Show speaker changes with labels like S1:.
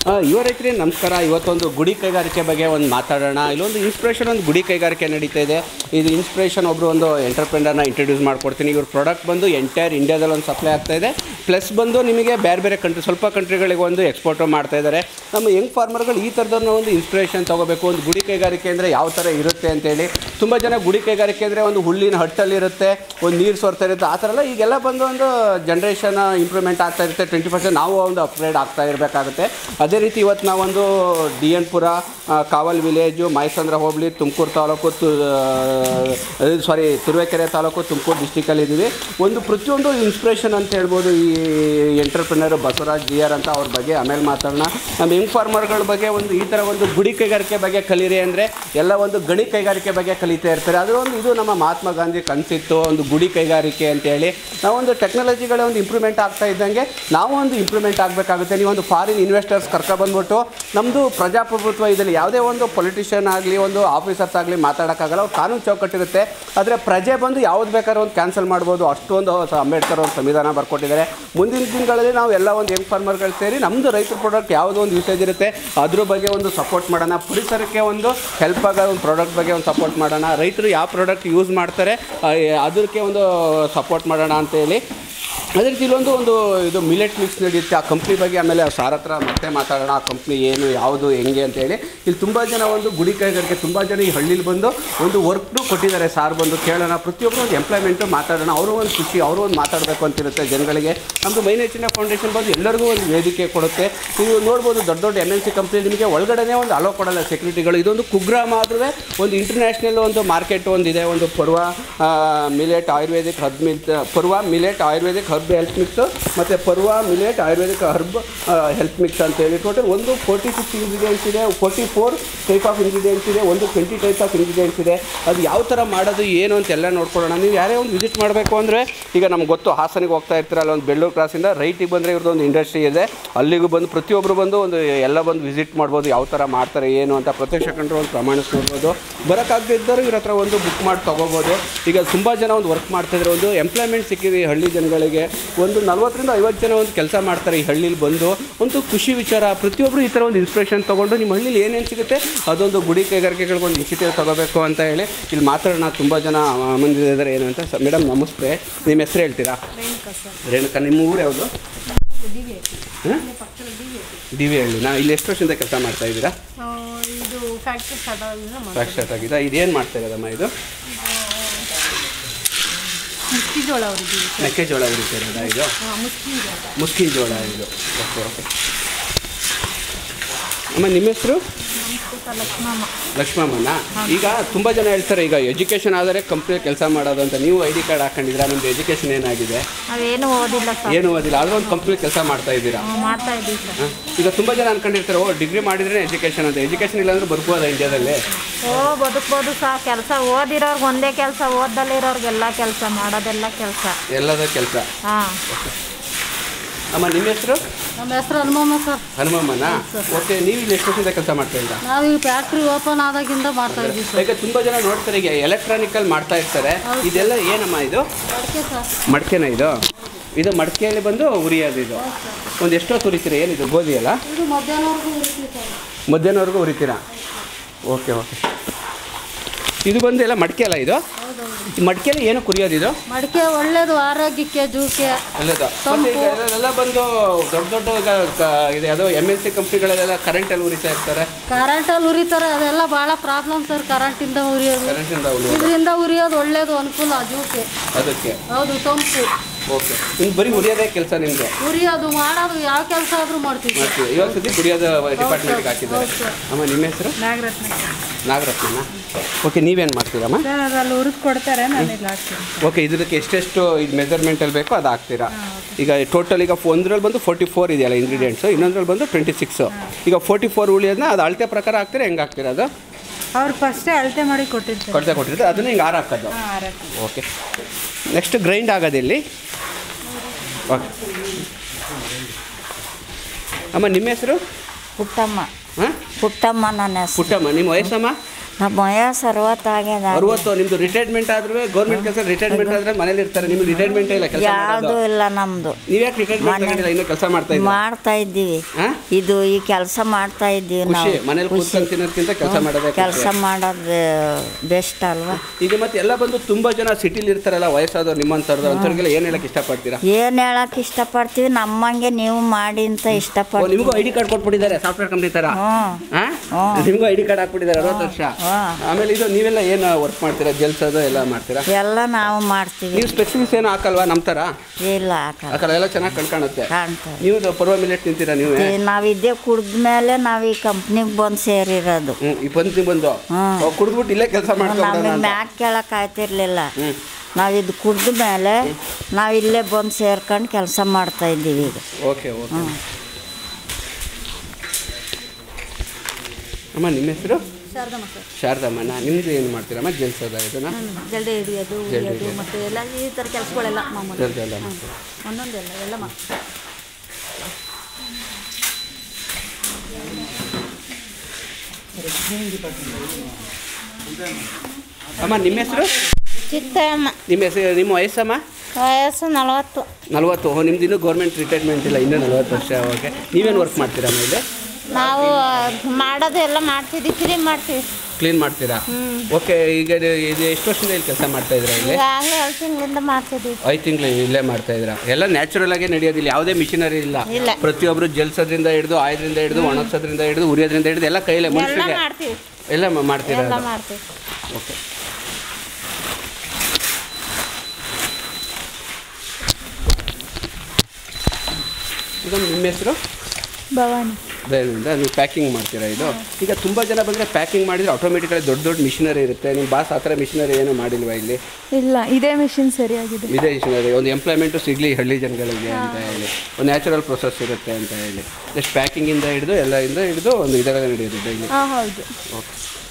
S1: ಯುವ ರೈತರೇ ನಮಸ್ಕಾರ ಇವತ್ತೊಂದು ಗುಡಿ ಕೈಗಾರಿಕೆ ಬಗ್ಗೆ ಒಂದು ಮಾತಾಡೋಣ ಇಲ್ಲೊಂದು ಇನ್ಸ್ಪಿರೇಷನ್ ಒಂದು ಗುಡಿ ಕೈಗಾರಿಕೆ ನಡೀತಾ ಇದೆ ಇದು ಇನ್ಸ್ಪಿರೇಷನ್ ಒಬ್ಬರು ಒಂದು ಎಂಟರ್ಪ್ರೆನರ್ನ ಇಂಟ್ರೊಡ್ಯೂಸ್ ಮಾಡ್ಕೊಡ್ತೀನಿ ಇವ್ರ ಪ್ರಾಡಕ್ಟ್ ಬಂದು ಎಂಟೈರ್ ಇಂಡಿಯಾದಲ್ಲಿ ಒಂದು ಸಪ್ಲೈ ಆಗ್ತಾ ಇದೆ ಪ್ಲಸ್ ಬಂದು ನಿಮಗೆ ಬೇರೆ ಬೇರೆ ಕಂಟ್ರಿ ಸ್ವಲ್ಪ ಕಂಟ್ರಿಗಳಿಗೆ ಒಂದು ಎಕ್ಸ್ಪೋರ್ಟ್ ಮಾಡ್ತಾ ಇದ್ದಾರೆ ನಮ್ಮ ಯಂಗ್ ಫಾರ್ಮರ್ಗಳು ಈ ಥರದನ್ನ ಒಂದು ಇನ್ಸ್ಪಿರೇಷನ್ ತೊಗೋಬೇಕು ಒಂದು ಗುಡಿ ಕೈಗಾರಿಕೆ ಅಂದರೆ ಯಾವ ಥರ ಇರುತ್ತೆ ಅಂತೇಳಿ ತುಂಬ ಜನ ಗುಡಿ ಕೈಗಾರಿಕೆ ಅಂದರೆ ಒಂದು ಹುಲ್ಲಿನ ಹಟ್ಟಲ್ಲಿರುತ್ತೆ ಒಂದು ನೀರು ಸೋರ್ತಾ ಇರುತ್ತೆ ಆ ಥರ ಎಲ್ಲ ಈಗೆಲ್ಲ ಬಂದು ಒಂದು ಜನ್ರೇಷನ್ ಇಂಪ್ರೂವ್ಮೆಂಟ್ ಆಗ್ತಾ ಇರುತ್ತೆ ಟ್ವೆಂಟಿ ಪರ್ಸೆಂಟ್ ನಾವು ಒಂದು ಅಪ್ಗ್ರೇಡ್ ಆಗ್ತಾ ಇರಬೇಕಾಗುತ್ತೆ ಅದೇ ರೀತಿ ಇವತ್ತು ನಾವೊಂದು ಡಿ ಎನ್ ಪುರ ಆ, ಕಾವಲ್ ವಿಲೇಜು ಮೈಸಂದ್ರ ಹೋಬಳಿ ತುಮಕೂರು ತಾಲೂಕು ತು ಸಾರಿ ತುರುವೇಕೆರೆ ತಾಲೂಕು ತುಮಕೂರು ಡಿಸ್ಟಿಕಲ್ಲಿ ಇದ್ದೀವಿ ಒಂದು ಪ್ರತಿಯೊಂದು ಇನ್ಸ್ಪಿರೇಷನ್ ಅಂತ ಹೇಳ್ಬೋದು ಈ ಎಂಟರ್ಪ್ರಿನರ್ ಬಸವರಾಜ್ ಜಿ ಆರ್ ಅಂತ ಅವ್ರ ಬಗ್ಗೆ ಆಮೇಲೆ ಮಾತಾಡೋಣ ನಮ್ಮ ಯಂಗ್ ಫಾರ್ಮರ್ಗಳ ಬಗ್ಗೆ ಒಂದು ಈ ಥರ ಒಂದು ಗುಡಿ ಕೈಗಾರಿಕೆ ಬಗ್ಗೆ ಕಲೀರಿ ಅಂದರೆ ಎಲ್ಲ ಒಂದು ಗಣಿ ಕೈಗಾರಿಕೆ ಬಗ್ಗೆ ಕಲಿತಾ ಇರ್ತಾರೆ ಅದರ ಒಂದು ಇದು ನಮ್ಮ ಮಹಾತ್ಮ ಗಾಂಧಿ ಕನಸಿತ್ತು ಒಂದು ಗುಡಿ ಕೈಗಾರಿಕೆ ಅಂತೇಳಿ ನಾವೊಂದು ಟೆಕ್ನಾಲಜಿಗಳ ಒಂದು ಇಂಪ್ರೂವ್ಮೆಂಟ್ ಆಗ್ತಾ ಇದ್ದಂಗೆ ನಾವು ಒಂದು ಇಂಪ್ರೂವ್ಮೆಂಟ್ ಆಗಬೇಕಾಗುತ್ತೆ ನೀವೊಂದು ಫಾರಿನ್ ಇನ್ವೆಸ್ಟರ್ಸ್ ಕರ್ಕೊಬಂದ್ಬಿಟ್ಟು ನಮ್ಮದು ಪ್ರಜಾಪ್ರಭುತ್ವ ಇದರಲ್ಲಿ ಯಾವುದೇ ಒಂದು ಪೊಲಿಟಿಷಿಯನ್ ಆಗಲಿ ಒಂದು ಆಫೀಸರ್ಸ್ ಆಗಲಿ ಮಾತಾಡೋಕ್ಕಾಗಲ್ಲ ಅವ್ರು ಕಾನೂನು ಚೌಕಟ್ಟಿರುತ್ತೆ ಆದರೆ ಪ್ರಜೆ ಬಂದು ಯಾವ್ದು ಬೇಕಾದ್ರೂ ಒಂದು ಕ್ಯಾನ್ಸಲ್ ಮಾಡ್ಬೋದು ಅಷ್ಟೊಂದು ಸ- ಅಂಬೇಡ್ಕರ್ ಒಂದು ಸಂವಿಧಾನ ಬರ್ಕೊಟ್ಟಿದ್ದಾರೆ ಮುಂದಿನ ದಿನಗಳಲ್ಲಿ ನಾವು ಎಲ್ಲ ಒಂದು ಯಂಗ್ ಫಾರ್ಮರ್ಗಳು ಸೇರಿ ನಮ್ಮದು ರೈತರ ಪ್ರಾಡಕ್ಟ್ ಯಾವುದೋ ಒಂದು ಯೂಸೇಜ್ ಇರುತ್ತೆ ಅದ್ರ ಬಗ್ಗೆ ಒಂದು ಸಪೋರ್ಟ್ ಮಾಡೋಣ ಪರಿಸರಕ್ಕೆ ಒಂದು ಹೆಲ್ಪ್ ಆಗೋ ಒಂದು ಪ್ರಾಡಕ್ಟ್ ಬಗ್ಗೆ ಒಂದು ಸಪೋರ್ಟ್ ಮಾಡೋಣ ರೈತರು ಯಾವ ಪ್ರಾಡಕ್ಟ್ ಯೂಸ್ ಮಾಡ್ತಾರೆ ಆ, ಅದಕ್ಕೆ ಒಂದು ಸಪೋರ್ಟ್ ಮಾಡೋಣ ಅಂತೇಳಿ ಅದೇ ರೀತಿ ಇಲ್ಲೊಂದು ಒಂದು ಇದು ಮಿಲೆಟ್ ಮಿಕ್ಸ್ ನಡೆಯುತ್ತೆ ಆ ಕಂಪ್ನಿ ಬಗ್ಗೆ ಆಮೇಲೆ ಸಾರ್ ಹತ್ರ ಮತ್ತೆ ಮಾತಾಡೋಣ ಆ ಕಂಪ್ನಿ ಏನು ಯಾವುದು ಹೆಂಗೆ ಅಂತೇಳಿ ಇಲ್ಲಿ ತುಂಬ ಜನ ಒಂದು ಗುಡಿ ಕೈಗಾರಿಕೆ ತುಂಬ ಜನ ಈ ಹಳ್ಳಿಲಿ ಬಂದು ಒಂದು ವರ್ಕ್ನು ಕೊಟ್ಟಿದ್ದಾರೆ ಸಾರ್ ಬಂದು ಕೇಳೋಣ ಪ್ರತಿಯೊಬ್ಬರು ಒಂದು ಎಂಪ್ಲಾಯ್ಮೆಂಟು ಮಾತಾಡೋಣ ಅವರು ಒಂದು ಖುಷಿ ಅವರು ಒಂದು ಮಾತಾಡಬೇಕು ಅಂತಿರುತ್ತೆ ಜನಗಳಿಗೆ ನಮ್ಮದು ಮೈನ್ ಹೆಚ್ಚಿನ ಫೌಂಡೇಶನ್ ಬಂದು ಎಲ್ಲರಿಗೂ ಒಂದು ವೇದಿಕೆ ಕೊಡುತ್ತೆ ನೀವು ನೋಡ್ಬೋದು ದೊಡ್ಡ ದೊಡ್ಡ ಎಮ್ ಎನ್ ಸಿ ಕಂಪ್ನಿ ನಿಮಗೆ ಒಳಗಡೆನೇ ಒಂದು ಅಲೋ ಕೊಡಲ್ಲ ಸೆಕ್ಯೂರಿಟಿಗಳು ಇದೊಂದು ಕುಗ್ರಾಮ ಆದ್ರೆ ಒಂದು ಇಂಟರ್ನ್ಯಾಷನಲ್ ಒಂದು ಮಾರ್ಕೆಟ್ ಒಂದಿದೆ ಒಂದು Parva millet ayurvedic herb mill Parva millet ayurvedic herb health mix ಮತ್ತು Parva millet ayurvedic herb health mix ಅಂತೇಳಿ ಟೋಟಲ್ ಒಂದು ಫೋರ್ಟಿ ಸಿಕ್ಸ್ ಇಂಗ್ರೀಡಿಯೆಂಟ್ಸ್ ಇದೆ forty four type of ingredients ಇದೆ ಒಂದು ಟ್ವೆಂಟಿ ಟೈಪ್ ಆಫ್ ಇಂಗ್ರೀಡಿಯೆಂಟ್ಸ್ ಇದೆ ಅದು ಯಾವ ಥರ ಮಾಡೋದು ಏನು ಅಂತ ಎಲ್ಲ ನೋಡ್ಕೊಳ್ಳೋಣ ನೀವು ಯಾರೇ ಒಂದು ವಿಸಿಟ್ ಮಾಡಬೇಕು ಅಂದರೆ ಈಗ ನಮ್ಗೆ ಗೊತ್ತು ಹಾಸನಿಗೆ ಹೋಗ್ತಾ ಇರ್ತೀರಲ್ಲ ಒಂದು ಬೆಳ್ಳೂರು ಕ್ರಾಸಿಂದ ರೈಟಿಗೆ ಬಂದರೆ ಇವ್ರದ್ದು ಒಂದು ಇಂಡಸ್ಟ್ರಿ ಇದೆ ಅಲ್ಲಿಗೂ ಬಂದು ಪ್ರತಿಯೊಬ್ಬರು ಬಂದು ಒಂದು ಎಲ್ಲ ಬಂದು ವಿಸಿಟ್ ಮಾಡ್ಬೋದು ಯಾವ ಥರ ಮಾಡ್ತಾರೆ ಏನು ಅಂತ ಪ್ರತ್ಯಕ್ಷ ಕಂಡ್ರೆ ಒಂದು ಪ್ರಮಾಣಿಸ್ ನೋಡ್ಬೋದು ಬರೋಕ್ಕಾಗದೇ ಇದ್ದವರು ಇವ್ರ ಹತ್ರ ಒಂದು ಬುಕ್ ಮಾಡಿ ತೊಗೋಬೋದು ಈಗ ತುಂಬ ಜನ ಒಂದು ವರ್ಕ್ ಮಾಡ್ತಿದ್ರೆ ಒಂದು ಎಂಪ್ಲಾಯ್ಮೆಂಟ್ ಸಿಕ್ಕಿದೆ ಈ ಹಳ್ಳಿ ಜನಗಳಿಗೆ ಒಂದು ನಲ್ವತ್ತರಿಂದ ಐವತ್ತು ಜನ ಒಂದು ಕೆಲಸ ಮಾಡ್ತಾರೆ ಈ ಹಳ್ಳಿಲಿ ಬಂದು ಒಂದು ಖುಷಿ ವಿಚಾರ ಪ್ರತಿಯೊಬ್ಬರು ಈ ಥರ ಒಂದು ಇನ್ಸ್ಪಿರೇಷನ್ ತೊಗೊಂಡು ನಿಮ್ಮ ಹಳ್ಳಿಲಿ ಏನೇನು ಸಿಗುತ್ತೆ ಅದೊಂದು ಗುಡಿ ಕೈಗಾರಿಕೆಗಳಿಗೆ ಒಂದು ಇನಿಷಿಯೇಟಿವ್ ತೊಗೋಬೇಕು ಅಂತ ಹೇಳಿ ಇಲ್ಲಿ ಮಾತಾಡೋಣ ತುಂಬ ಜನ ಮಂದಿದ್ದಾರೆ ಏನು ಅಂತ ಮೇಡಮ್ ನಮಸ್ತೆ ನಿಮ್ಮ ಹೆಸರು ಹೇಳ್ತೀರಾ ರೇಣುಕಾ ನಿಮ್ಮ ಊರು ಯಾವುದು ಡಿ ವಿ ಹಳ್ಳಿನಾ ಇಲ್ಲಿ ಎಷ್ಟು ವರ್ಷದಿಂದ ಕೆಲಸ ಮಾಡ್ತಾ ಇದ್ದೀರಾ
S2: ಆ, ಇದು ಫ್ಯಾಕ್ಟ್ರಿ ಸ್ಟಾರ್ಟ್ ಆಗೋದ್ರಿಂದ ಮಾಡಿ
S1: ಫ್ಯಾಕ್ಟ್ ಸ್ಟಾರ್ಟ್ ಆಗಿದೆ ಇದೇನು ಮಾಡ್ತಾ ಇರೋದಮ್ಮ ಇದು
S2: ಮುಸ್ಕಿಜೋಳ ಅವ್ರಿಗೆ
S1: ಮೆಕ್ಕೆಜೋಳ ಉರಿತಾ ಇರೋದಾ ಇದು
S2: ಮುಸ್ಕಿ
S1: ಮುಸ್ಕಿನ ಜೋಳ ಇದು ಓಕೆ ಓಕೆ ಅಮ್ಮ ನಿಮ್ಮ ಹೆಸರು
S2: ಲಕ್ಷ್ಮಮ್ಮ
S1: ಲಕ್ಷ್ಮಮ್ಮನ ಈಗ ತುಂಬ ಜನ ಹೇಳ್ತಾರೆ ಈಗ ಎಜುಕೇಷನ್ ಆದರೆ ಕಂಪ್ನಿ ಕೆಲಸ ಮಾಡೋದು ಅಂತ ನೀವು ಐ ಡಿ ಕಾರ್ಡ್ ಹಾಕೊಂಡಿದ್ದೀರಾ ನಿಮ್ಮದು ಎಜುಕೇಷನ್ ಏನಾಗಿದೆ
S2: ನಾವೇನು ಓದಿಲ್ಲ ಸರ್
S1: ಏನು ಓದಿಲ್ಲ ಆದರೂ ಒಂದು ಕಂಪ್ನಿ ಕೆಲಸ ಮಾಡ್ತಾ ಇದ್ದೀರಾ
S2: ನಾವು ಮಾಡ್ತಾ ಇದ್ದೀವಿ ಸರ್
S1: ಹ? ಈಗ ತುಂಬ ಜನ ಅನ್ಕೊಂಡಿರ್ತಾರೆ ಓ ಡಿಗ್ರಿ ಮಾಡಿದ್ರೆ ಎಜುಕೇಷನ್ ಅಂತ ಎಜುಕೇಷನ್ ಇಲ್ಲಾಂದ್ರೆ ಬರ್ಬೋದಾ ಇಂಡಿಯಾದಲ್ಲಿ
S2: ಓ ಬದುಕ್ಬೋದು ಸರ್ ಕೆಲಸ ಓದಿರೋರ್ಗೆ ಒಂದೇ ಕೆಲಸ ಓದ್ದಲ್ಲಿರೋರ್ಗೆಲ್ಲ ಕೆಲಸ ಮಾಡೋದೆಲ್ಲ ಕೆಲಸ
S1: ಎಲ್ಲದ ಕೆಲಸ
S2: ಹಾಂ
S1: ಅಮ್ಮ ನಿಮ್ಮ ಹೆಸರು
S3: ನಮ್ಮ ಹೆಸರು ಹನುಮಮ್ಮ ಸರ್
S1: ಹನುಮಮ್ಮನ ಓಕೆ ನೀವು ಇಲ್ಲಿ ಎಷ್ಟು ವರ್ಷದಿಂದ ಕೆಲಸ ಮಾಡ್ತಾ ಇದ್ದೀರಾ
S3: ನಾವು ಈ ಫ್ಯಾಕ್ಟ್ರಿ ಓಪನ್ ಆದಾಗಿಂದ ಮಾಡ್ತಾ ಇದ್ದೀವಿ ಸರ್
S1: ಈಗ ತುಂಬ ಜನ ನೋಡ್ತಾರೆ ಈಗ ಎಲೆಕ್ಟ್ರಾನಿಕಲ್ ಮಾಡ್ತಾ ಇರ್ತಾರೆ ಇದೆಲ್ಲ ಏನಮ್ಮ ಇದು
S3: ಅದಕ್ಕೆ ಸರ್
S1: ಮಡಕೆನ ಇದು ಇದು ಮಡಕೆಯಲ್ಲಿ ಬಂದು ಉರಿಯೋದು ಇದು ಒಂದು ಎಷ್ಟೊತ್ತು ಉರಿತೀರಾ ಏನಿದು ಗೋಧಿ ಅಲ್ಲ
S3: ಇದು ಮಧ್ಯಾಹ್ನವರೆಗೂ ಇರ್ತೀವಿ ಸರ್
S1: ಮಧ್ಯಾಹ್ನವರೆಗೂ ಉರಿತೀರಾ ಓಕೆ ಓಕೆ ಇದು ಬಂದು ಎಲ್ಲ ಮಡಕೆ ಅಲ್ಲ ಇದು ಈ ಮಡಕೆಯಲ್ಲಿ ಏನು ಕುರಿಯೋದು ಇದು
S3: ಮಡಿಕೆ ಒಳ್ಳೇದು ಆರೋಗ್ಯಕ್ಕೆ ಜೂಕೆ
S1: ಅಲ್ಲದ ಮತ್ತೆ ಈಗ ಎಲ್ಲ ಬಂದು ದೊಡ್ಡ ದೊಡ್ಡ ಈಗ ಕ- ಇದು ಯಾವುದೋ ಎಮ್ ಎಲ್ ಸಿ ಕಂಪ್ನಿಗಳೆಲ್ಲ ಕರೆಂಟಲ್ಲಿ ಉರಿತಾ ಇರ್ತಾರೆ
S3: ಕರೆಂಟಲ್ಲಿ ಉರಿತಾರೆ ಅದೆಲ್ಲ ಭಾಳ ಪ್ರಾಬ್ಲಮ್ ಸರ್ ಕರೆಂಟಿಂದ ಉರಿಯೋದು
S1: ಕರೆಂಟಿಂದ ಉರಿಯೋದು
S3: ಇದರಿಂದ ಉರಿಯೋದು ಒಳ್ಳೇದು ಅನುಕೂಲ ಜೂಕೆ
S1: ಅದಕ್ಕೆ
S3: ಹೌದು ತಂಪು
S1: ಓಕೆ ನಿಮ್ಗೆ ಬರೀ ಉರಿಯೋದೇ ಕೆಲಸ ನಿಮಗೆ
S3: ಉರಿಯೋದು ಮಾಡೋದು ಯಾವ ಕೆಲಸ ಆದರೂ ಮಾಡ್ತೀವಿ ಸರ್
S1: ಮಾಡ್ತೀವಿ ಇವಾಗ ಸತಿ ಕುಡಿಯೋದು ಡಿಪಾರ್ಟ್ಮೆಂಟ್ಗೆ ಹಾಕಿದ್ದಾರೆ
S3: ಹೌದು ಸರ್
S1: ಅಮ್ಮ ನಿಮ್ಮ ಹೆಸರು
S2: ನಾಗರತ್ನ
S1: ನಾಗರತ್ನನ ಓಕೆ ನೀವೇನು ಮಾಡ್ತೀರಮ್ಮ
S2: ಸರ್ ಅಲ್ಲಿ ಹುರಿದು ಕೊಡ್ತಾರೆ ನಾನು ಇಲ್ಲಿ ಹಾಕ್ತೀನಿ
S1: ಓಕೆ ಇದಕ್ಕೆ ಎಷ್ಟೆಷ್ಟು ಇದು ಮೆಜರ್ಮೆಂಟಲ್ಲಿ ಬೇಕೋ ಅದು ಹಾಕ್ತೀರಾ ಈಗ ಟೋಟಲ್ ಈಗ ಒಂದರಲ್ಲಿ ಬಂದು ಫೋರ್ಟಿ ಫೋರ್ ಇದೆಯಲ್ಲ ಇಂಗ್ರೀಡಿಯೆಂಟ್ಸು ಇನ್ನೊಂದ್ರಲ್ಲಿ ಬಂದು ಟ್ವೆಂಟಿ ಸಿಕ್ಸು ಈಗ ಫೋರ್ಟಿ ಫೋರ್ ಉಳಿಯೋದನ್ನ ಅದು ಅಳತೆ ಪ್ರಕಾರ ಹಾಕ್ತೀರಾ ಹೆಂಗೆ ಹಾಕ್ತೀರಾ ಅದು
S2: ಅವ್ರು ಫಸ್ಟೇ ಅಳತೆ ಮಾಡಿ ಕೊಟ್ಟಿರ್ತಾರೆ
S1: ಕೊಡ್ತಾ ಕೊಟ್ಟಿರ್ತಾರೆ ಅದನ್ನ ಹಿಂಗೆ ಆರು ಹಾಕೋದು ಓಕೆ ನೆಕ್ಸ್ಟ್ ಗ್ರೈಂಡ್ ಆಗೋದಿಲ್ಲಿ ಓಕೆ ಅಮ್ಮ ನಿಮ್ಮ ಹೆಸರು
S4: ಪುಟ್ಟಮ್ಮ
S1: ಹಾಂ
S4: ಪುಟ್ಟಮ್ಮ ನನ್ನ ಹೆಸರು
S1: ಪುಟ್ಟಮ್ಮ ನಿಮ್ಮ ವಯಸ್ಸಮ್ಮ
S4: ನಮ್ಮ ವಯಸ್ಸು ಅರವತ್ತಾಗ್ಯದ
S1: ಅರವತ್ತು ನಿಮ್ದು ರಿಟೈರ್ಮೆಂಟ್ ಆದ್ರೂ ಗೌರ್ಮೆಂಟ್ ಕೆಲಸ ರಿಟೈರ್ಮೆಂಟ್ ಆದ್ರೆ ಮನೇಲಿ ಇರ್ತಾರೆ ನಿಮ್ಗೆ ರಿಟೈರ್ಮೆಂಟ್ ಇಲ್ಲ ಕೆಲಸ
S4: ಯಾವುದೂ
S1: ಮಾಡೋದು
S4: ಇಲ್ಲ ನಮ್ಮದು
S1: ನೀವ್ಯಾಕೆ ರಿಟೈರ್ಮೆಂಟ್ ತಗೊಂಡಿಲ್ಲ ಇನ್ನೂ ಕೆಲಸ ಮಾಡ್ತಾ ಇದ್ದೀರಾ
S4: ಮಾಡ್ತಾ ಇದ್ದೀವಿ
S1: ಹಾ?
S4: ಇದು ಈ ಕೆಲಸ ಮಾಡ್ತಾ ಇದ್ದೀವಿ
S1: ಖುಷಿ
S4: ನಾವು
S1: ಮನೇಲಿ ಕೂತ್ಕೊಂಡು ತಿನ್ನೋದಕ್ಕಿಂತ ಕೆಲಸ ಮಾಡೋದೇ
S4: ಕೆಲಸ
S1: ಖುಷಿ.
S4: ಮಾಡೋದು ಬೆಸ್ಟ್ ಅಲ್ವಾ
S1: ಈಗ ಮತ್ತೆ ಎಲ್ಲ ಬಂದು ತುಂಬಾ ಜನ ಸಿಟಿಲಿ ಇರ್ತಾರಲ್ಲ ವಯಸ್ಸಾದವ್ರು ನಿಮ್ಮಂಥವ್ರು ಅಂಥವ್ರಿಗೆಲ್ಲ ಏನು ಹೇಳಕ್ ಇಷ್ಟಪಡ್ತೀರಾ
S4: ಏನು ಹೇಳಕ್ಕೆ ಇಷ್ಟಪಡ್ತೀವಿ ನಮ್ಮಂಗೆ ನೀವು ಮಾಡಿ ಅಂತ
S1: ಓ,
S4: ಇಷ್ಟಪಡ್ತೀವಿ
S1: ನಿಮಗೂ ಐ ಡಿ ಕಾರ್ಡ್ ಕೊಟ್ಬಿಟ್ಟಿದ್ದಾರೆ ಸಾಫ್ಟ್ವೇರ್ ಕಂಪ್ನಿ ತರ
S4: ಹ್ಞೂ
S1: ಹಾ?
S4: ಹ್ಮ್.
S1: ನಿಮಗೂ ಐ ಡಿ ಕಾರ್ಡ್ ಹಾಕ್ಬಿಟ್ಟಿದ್ದಾರೆ ಅರವತ್ತು ವರ್ಷ
S4: ಹ್ಮ್.
S1: ಆಮೇಲೆ ಇದು ನೀವೆಲ್ಲ ಏನು ವರ್ಕ್ ಮಾಡ್ತೀರಾ ಜಲ್ಸೋದು ಎಲ್ಲ ಮಾಡ್ತೀರಾ
S4: ಎಲ್ಲ ನಾವು ಮಾಡ್ತೀವಿ
S1: ನೀವು ಸ್ಪೆಸಿಫಿಕ್ಸ್ ಏನು ಹಾಕಲ್ವಾ ನಮ್ಮ ಥರ
S4: ಇಲ್ಲ ಹಾಕಲ್ಲ
S1: ಹಾಕಲ್ಲ ಎಲ್ಲ ಚೆನ್ನಾಗಿ ಕಣ್ಕಾಣುತ್ತೆ
S4: ಕಾಣ್ತಾರೆ
S1: ನೀವು ಪರ್ವ ಮಿಲೆಟ್ ತಿಂತೀರಾ ನೀವು
S4: ನಾವಿದ್ದೇ ಕುಡ್ದ್ಮೇಲೆ ನಾವು ಈ ಕಂಪ್ನಿಗೆ ಬಂದು ಸೇರಿರೋದು
S1: ಹ್ಮ್ ಈ ಬಂದು ಬಂದು
S4: ಹ್ಮ್.
S1: ಕುಡಿದ್ಬಿಟ್ಟು ಇಲ್ಲೇ ಕೆಲಸ ಮಾಡ್ಕೊಂಡ್ಬಿಡೋಣ
S4: ನಮಗೆ
S1: ಅಂತ.
S4: ಮ್ಯಾಕ್ ಕೇಳಕ್ಕೆ ಆಯ್ತಿರ್ಲಿಲ್ಲ
S1: ಹ್ಮ್
S4: ನಾವಿದು ಕುಡ್ದ ಮೇಲೆ ನಾವು ಇಲ್ಲೇ ಬಂದು ಸೇರ್ಕೊಂಡು ಕೆಲಸ ಮಾಡ್ತಾ ಇದ್ದೀವಿ ಈಗ
S1: ಓಕೆ ಓಕೆ ಅಮ್ಮ ನಿಮ್ಮ ಹೆಸರು
S3: ಶಾರದಮ್ಮ ಸರ್
S1: ಶಾರದಮ್ಮನ ನಿಮ್ದು ಏನು ಮಾಡ್ತೀರಮ್ಮ ಜಲ್ಸೋದ ಇದನ್ನ
S3: ಜಲ್ದಿ ಹಿಡಿಯೋದು
S1: ಜಲ್ದಿ
S3: ಉರಿಯೋದು
S1: ಹಿಡಿಯೋದು.
S3: ಮತ್ತು ಎಲ್ಲ ಈ ಥರ ಕೆಲಸಗಳೆಲ್ಲ ಮಾಮೂಲಿ
S1: ಜಲ್ದಿ ಎಲ್ಲ ಮಾಡ್ತೀರಾ
S3: ಒಂದೊಂದೆಲ್ಲ ಎಲ್ಲ ಮಾಡ್ತೀವಿ
S1: ಅಮ್ಮ ನಿಮ್ಮ ಹೆಸರು
S2: ಚಿಕ್ಕಮ್ಮ
S1: ನಿಮ್ಮ ಹೆಸರು ನಿಮ್ಮ ವಯಸ್ಸಮ್ಮ
S2: ವಯಸ್ಸು ನಲವತ್ತು
S1: ನಲ್ವತ್ತು ಓ ನಿಮ್ದು ಇನ್ನೂ ಗೌರ್ಮೆಂಟ್ ರಿಟೈರ್ಮೆಂಟ್ ಇಲ್ಲ ಇನ್ನೂ ನಲ್ವತ್ತು ವರ್ಷ ಓಕೆ ನೀವೇನು ವರ್ಕ್ ಮಾಡ್ತೀರಮ್ಮ ಇಲ್ಲಿ
S2: ನಾವು ಮಾಡೋದು ಎಲ್ಲ ಮಾಡ್ತಿದ್ವಿ ಫ್ರೀ ಮಾಡ್ತೀವಿ
S1: ಕ್ಲೀನ್ ಮಾಡ್ತೀರಾ ಓಕೆ ಈಗ ಇದು ಇದು ಎಷ್ಟು ವರ್ಷದಿಂದ ಇಲ್ಲಿ ಕೆಲಸ ಮಾಡ್ತಾ ಇದ್ದೀರಾ ಇಲ್ಲಿ
S2: ಈಗಾಗಲೇ ಎರಡು ತಿಂಗಳಿಂದ ಮಾಡ್ತಿದ್ವಿ
S1: ಐದು ತಿಂಗಳು ಇಲ್ಲೇ ಮಾಡ್ತಾ ಇದ್ದೀರಾ ಎಲ್ಲ ನ್ಯಾಚುರಲ್ ಆಗೇ ನಡೆಯೋದಿಲ್ಲ ಯಾವುದೇ ಮಿಷಿನರಿ ಇಲ್ಲ
S2: ಇಲ್ಲ.
S1: ಪ್ರತಿಯೊಬ್ಬರು ಜಲ್ಸೋದ್ರಿಂದ ಹಿಡಿದು ಆಯದ್ರಿಂದ ಹಿಡಿದು ಒಣಗ್ಸೋದ್ರಿಂದ ಹಿಡಿದು ಉರಿಯೋದ್ರಿಂದ ಹಿಡಿದು ಎಲ್ಲ ಕೈಲೇ
S2: ಎಲ್ಲ
S1: ಮನುಷ್ಯರಿಗೆ
S2: ಮಾಡ್ತೀವಿ
S1: ಎಲ್ಲ ಮ- ಮಾಡ್ತೀರಾ
S2: ಎಲ್ಲ
S1: ಅದು?
S2: ಮಾಡ್ತೀವಿ
S1: ಓಕೆ ಈಗ ನಿಮ್ಮ ಹೆಸರು
S2: ಭವಾನಿ
S1: ದಯವಿಂದ ನೀವು ಪ್ಯಾಕಿಂಗ್ ಮಾಡ್ತೀರಾ ಇದು ಈಗ ತುಂಬ ಜನ ಬಂದರೆ ಪ್ಯಾಕಿಂಗ್ ಮಾಡಿದರೆ ಆಟೋಮೆಟಿಕಲಿ ದೊಡ್ಡ ದೊಡ್ಡ ಮಿಷಿನರಿ ಇರುತ್ತೆ ನಿಮ್ಮ ಬಾಸ್ ಆ ಥರ ಮಿಷಿನರಿ ಏನು ಮಾಡಿಲ್ವಾ ಇಲ್ಲಿ
S5: ಇಲ್ಲ ಇದೇ ಮಿಷಿನ್ ಸರಿಯಾಗಿದೆ
S1: ಇದೇ ಮಿಷಿನರಿ ಒಂದು ಎಂಪ್ಲಾಯ್ಮೆಂಟು ಸಿಗಲಿ ಹಳ್ಳಿ ಜನಗಳಿಗೆ ಅಂತ ಹೇಳಿ ಒಂದು ನ್ಯಾಚುರಲ್ ಪ್ರೊಸೆಸ್ ಇರುತ್ತೆ ಅಂತ ಹೇಳಿ ಜಸ್ಟ್ ಪ್ಯಾಕಿಂಗಿಂದ ಹಿಡಿದು ಎಲ್ಲ ಇಂದ ಹಿಡಿದು ಒಂದು ಇದರಲ್ಲಿ ನಡೆಯೋದು ಡೈಲಿ
S5: ಹಾಂ ಹೌದು
S1: ಓಕೆ